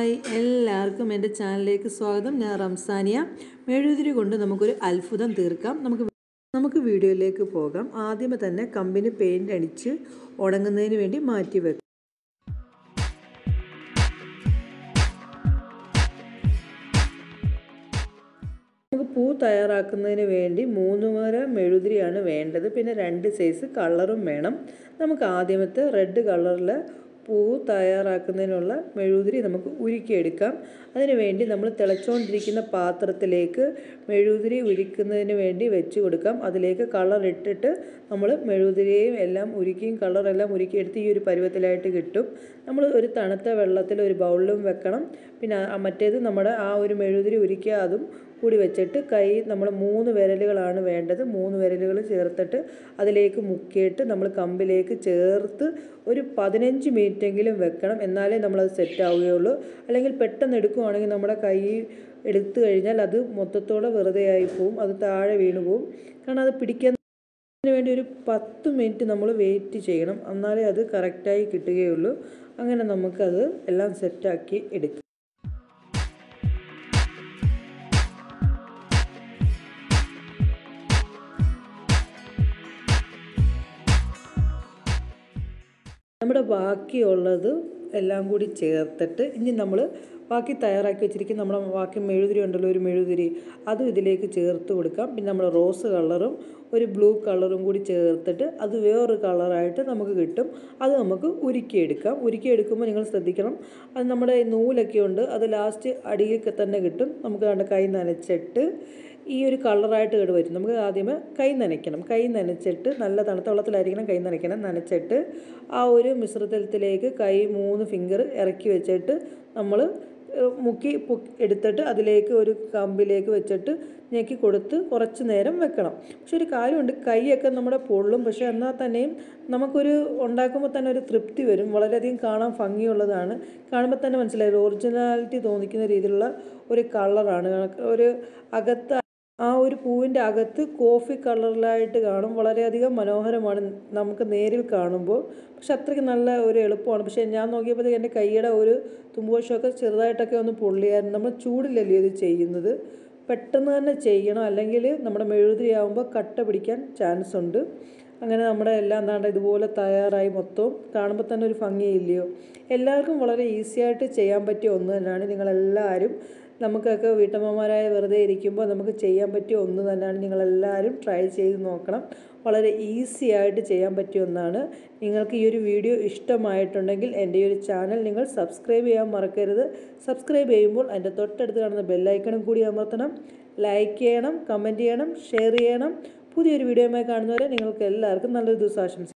hi എല്ലാവർക്കും എൻ്റെ ചാനലിലേക്ക് സ്വാഗതം ഞാൻ റംസാനിയ മെഴുകുതിരി കൊണ്ട് നമുക്കൊരു അത്ഭുതം തീർക്കാം നമുക്ക് നമുക്ക് വീഡിയോയിലേക്ക് പോകാം ആദ്യമേ തന്നെ കമ്പിന് പെയിൻ്റ് അടിച്ച് ഉണങ്ങുന്നതിന് വേണ്ടി മാറ്റി വെക്കാം നമുക്ക് പൂ തയ്യാറാക്കുന്നതിന് വേണ്ടി മൂന്ന് മര മെഴുതിരിയാണ് വേണ്ടത് പിന്നെ രണ്ട് സൈസ് കളറും വേണം നമുക്ക് ആദ്യമത്തെ റെഡ് കളറിൽ പൂ തയ്യാറാക്കുന്നതിനുള്ള മെഴുകുതിരി നമുക്ക് ഉരുക്കിയെടുക്കാം അതിന് വേണ്ടി നമ്മൾ തിളച്ചുകൊണ്ടിരിക്കുന്ന പാത്രത്തിലേക്ക് മെഴുകുതിരി ഉരുക്കുന്നതിന് വേണ്ടി വെച്ച് കൊടുക്കാം അതിലേക്ക് കളർ ഇട്ടിട്ട് നമ്മൾ മെഴുകുതിരിയും എല്ലാം ഉരുക്കിയും കളറെല്ലാം ഉരുക്കിയെടുത്ത് ഈ ഒരു പരുവത്തിലായിട്ട് കിട്ടും നമ്മൾ ഒരു തണുത്ത വെള്ളത്തിൽ ഒരു ബൗളിലും വെക്കണം പിന്നെ മറ്റേത് നമ്മുടെ ആ ഒരു മെഴുകുതിരി ഉരുക്കിയ അതും കൂടി വെച്ചിട്ട് കൈ നമ്മൾ മൂന്ന് വിരലുകളാണ് വേണ്ടത് മൂന്ന് വിരലുകൾ ചേർത്തിട്ട് അതിലേക്ക് മുക്കിയിട്ട് നമ്മൾ കമ്പിലേക്ക് ചേർത്ത് ഒരു പതിനഞ്ച് മിനിറ്റെങ്കിലും വെക്കണം എന്നാലേ നമ്മളത് സെറ്റ് ആവുകയുള്ളൂ അല്ലെങ്കിൽ പെട്ടെന്ന് എടുക്കുവാണെങ്കിൽ നമ്മുടെ കൈ എടുത്തു കഴിഞ്ഞാൽ അത് മൊത്തത്തോടെ വെറുതെ ആയി പോവും അത് താഴെ വീണു പോവും കാരണം അത് പിടിക്കാൻ അതിന് വേണ്ടി ഒരു പത്ത് മിനിറ്റ് നമ്മൾ വെയിറ്റ് ചെയ്യണം എന്നാലേ അത് കറക്റ്റായി കിട്ടുകയുള്ളൂ അങ്ങനെ നമുക്കത് എല്ലാം സെറ്റാക്കി എടുക്കാം നമ്മുടെ ബാക്കിയുള്ളത് എല്ലാം കൂടി ചേർത്തിട്ട് ഇനി നമ്മൾ ബാക്കി തയ്യാറാക്കി വെച്ചിരിക്കുന്ന നമ്മുടെ ബാക്കി മെഴുതിരി ഉണ്ടല്ലോ ഒരു മെഴുതിരി അതും ഇതിലേക്ക് ചേർത്ത് കൊടുക്കാം പിന്നെ നമ്മൾ റോസ് കളറും ഒരു ബ്ലൂ കളറും കൂടി ചേർത്തിട്ട് അത് വേറൊരു കളറായിട്ട് നമുക്ക് കിട്ടും അത് നമുക്ക് ഉരുക്കിയെടുക്കാം ഉരുക്കിയെടുക്കുമ്പോൾ നിങ്ങൾ ശ്രദ്ധിക്കണം അത് നമ്മുടെ നൂലൊക്കെ ഉണ്ട് അത് ലാസ്റ്റ് അടിയിൽ തന്നെ കിട്ടും നമുക്ക് കണ്ട കൈ നനച്ചിട്ട് ഈ ഒരു കളറായിട്ട് ഇവിടെ വരും നമുക്ക് ആദ്യമേ കൈ നനയ്ക്കണം കൈ നനച്ചിട്ട് നല്ല തണുത്ത വെള്ളത്തിലായിരിക്കണം കൈ നനയ്ക്കണം നനച്ചിട്ട് ആ ഒരു മിശ്രിതത്തിലേക്ക് കൈ മൂന്ന് ഫിംഗർ ഇറക്കി വെച്ചിട്ട് നമ്മൾ മുക്കി എടുത്തിട്ട് അതിലേക്ക് ഒരു കമ്പിലേക്ക് വെച്ചിട്ട് ഞെക്കി കൊടുത്ത് കുറച്ച് നേരം വെക്കണം പക്ഷെ ഒരു കാര്യമുണ്ട് കൈയൊക്കെ നമ്മുടെ പൊള്ളും പക്ഷെ എന്നാൽ തന്നെയും നമുക്കൊരു ഉണ്ടാക്കുമ്പോൾ തന്നെ ഒരു തൃപ്തി വരും വളരെയധികം കാണാൻ ഭംഗിയുള്ളതാണ് കാണുമ്പോൾ തന്നെ മനസ്സിലായി ഒറിജിനാലിറ്റി തോന്നിക്കുന്ന രീതിയിലുള്ള ഒരു കളറാണ് ഒരു അകത്ത് ആ ഒരു പൂവിൻ്റെ അകത്ത് കോഫി കളറിലായിട്ട് കാണും വളരെയധികം മനോഹരമാണ് നമുക്ക് നേരിൽ കാണുമ്പോൾ പക്ഷെ അത്രയ്ക്ക് നല്ല ഒരു എളുപ്പമാണ് പക്ഷേ ഞാൻ നോക്കിയപ്പോഴത്തേക്ക് എൻ്റെ കൈയുടെ ഒരു തുമ്പുവശമൊക്കെ ചെറുതായിട്ടൊക്കെ ഒന്ന് പൊള്ളിയായിരുന്നു നമ്മൾ ചൂടിലല്ലേ ഇത് ചെയ്യുന്നത് പെട്ടെന്ന് തന്നെ ചെയ്യണം അല്ലെങ്കിൽ നമ്മുടെ മെഴുകുതിരി ആകുമ്പോൾ കട്ട പിടിക്കാൻ ചാൻസ് ഉണ്ട് അങ്ങനെ നമ്മുടെ എല്ലാം എന്താണ്ട് ഇതുപോലെ തയ്യാറായി മൊത്തവും കാണുമ്പോൾ തന്നെ ഒരു ഭംഗിയില്ലയോ എല്ലാവർക്കും വളരെ ഈസി ആയിട്ട് ചെയ്യാൻ പറ്റിയ ഒന്ന് തന്നെയാണ് നിങ്ങളെല്ലാവരും നമുക്കൊക്കെ വീട്ടമ്മമാരായ വെറുതെ ഇരിക്കുമ്പോൾ നമുക്ക് ചെയ്യാൻ പറ്റിയ ഒന്ന് തന്നെയാണ് നിങ്ങളെല്ലാവരും ട്രൈ ചെയ്ത് നോക്കണം വളരെ ഈസി ആയിട്ട് ചെയ്യാൻ പറ്റിയ ഒന്നാണ് നിങ്ങൾക്ക് ഈ ഒരു വീഡിയോ ഇഷ്ടമായിട്ടുണ്ടെങ്കിൽ എൻ്റെ ഈ ഒരു ചാനൽ നിങ്ങൾ സബ്സ്ക്രൈബ് ചെയ്യാൻ മറക്കരുത് സബ്സ്ക്രൈബ് ചെയ്യുമ്പോൾ അതിൻ്റെ തൊട്ടടുത്ത് കാണുന്ന ബെല്ലൈക്കണും കൂടി അമർത്തണം ലൈക്ക് ചെയ്യണം കമൻറ്റ് ചെയ്യണം ഷെയർ ചെയ്യണം പുതിയൊരു വീഡിയോയുമായി കാണുന്നവരെ നിങ്ങൾക്ക് എല്ലാവർക്കും നല്ലൊരു ദിവസം ആശംസിക്കും